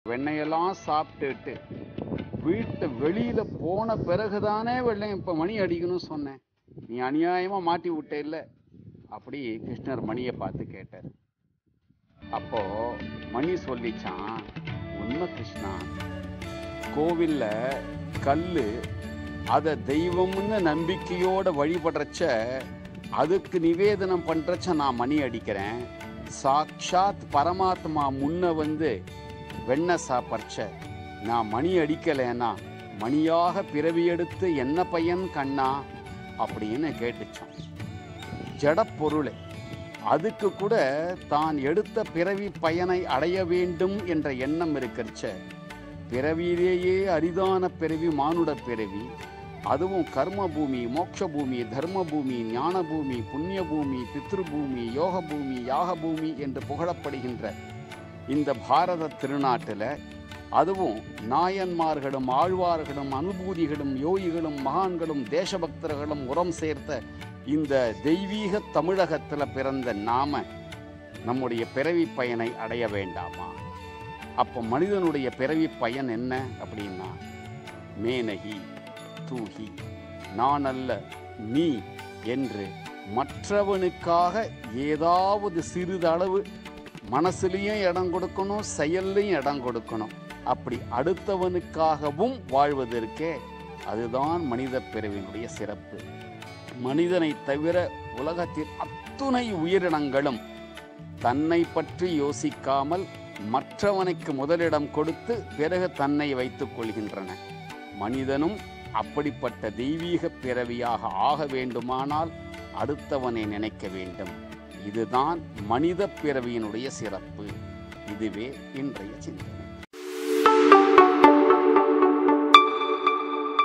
வெண்ணெயெல்லாம் சாப்பிட்டுட்டு வீட்டை வெளியில போன பிறகுதானே வெள்ளம் இப்ப மணி அடிக்கணும்னு சொன்னேன் நீ அநியாயமா மாட்டி விட்ட இல்ல அப்படி கிருஷ்ணர் மணியை பார்த்து கேட்டார் அப்போ மணி சொல்லிச்சான் உண்மை கிருஷ்ணா கோவில்ல கல்லு அத தெய்வம்னு நம்பிக்கையோட வழிபடுறச்ச அதுக்கு நிவேதனம் பண்றச்ச நான் மணி அடிக்கிறேன் சாக்ஷாத் பரமாத்மா முன்ன வந்து வெண்ணெய் சாப்பிட்றச்ச நான் மணி அடிக்கலைன்னா மணியாக பிறவி எடுத்து என்ன பையன் கண்ணா அப்படின்னு கேட்டுச்சான் ஜடப்பொருளை அதுக்கு கூட தான் எடுத்த பிறவி பயனை அடைய வேண்டும் என்ற எண்ணம் இருக்கிறச்ச பிறவியிலேயே அரிதான பிறவி மானுட பிறவி அதுவும் கர்ம பூமி மோட்ச பூமி தர்ம பூமி ஞான பூமி புண்ணிய பூமி பித்ரு பூமி யோக பூமி யாக பூமி என்று புகழப்படுகின்ற இந்த பாரத திருநாட்டில் அதுவும் நாயன்மார்களும் ஆழ்வார்களும் அனுபூதிகளும் யோகிகளும் மகான்களும் தேசபக்தர்களும் உரம் சேர்த்த இந்த தெய்வீக தமிழகத்தில் பிறந்த நாம நம்முடைய பிறவி பயனை அடைய வேண்டாமா அப்போ மனிதனுடைய பிறவி பயன் என்ன அப்படின்னா மேனகி தூகி நான் அல்ல நீ என்று மற்றவனுக்காக ஏதாவது சிறிதளவு மனசுலையும் இடம் கொடுக்கணும் செயல்லையும் இடம் கொடுக்கணும் அப்படி அடுத்தவனுக்காகவும் வாழ்வதற்கே அதுதான் மனித பிறவினுடைய சிறப்பு மனிதனை தவிர உலகத்தில் அத்துணை உயிரினங்களும் தன்னை பற்றி யோசிக்காமல் மற்றவனுக்கு முதலிடம் கொடுத்து பிறகு தன்னை வைத்துக் கொள்கின்றன மனிதனும் அப்படிப்பட்ட தெய்வீக பிறவியாக ஆக வேண்டுமானால் அடுத்தவனை நினைக்க வேண்டும் இதுதான் மனித பிறவியினுடைய சிறப்பு இதுவே இன்றைய சிந்தனை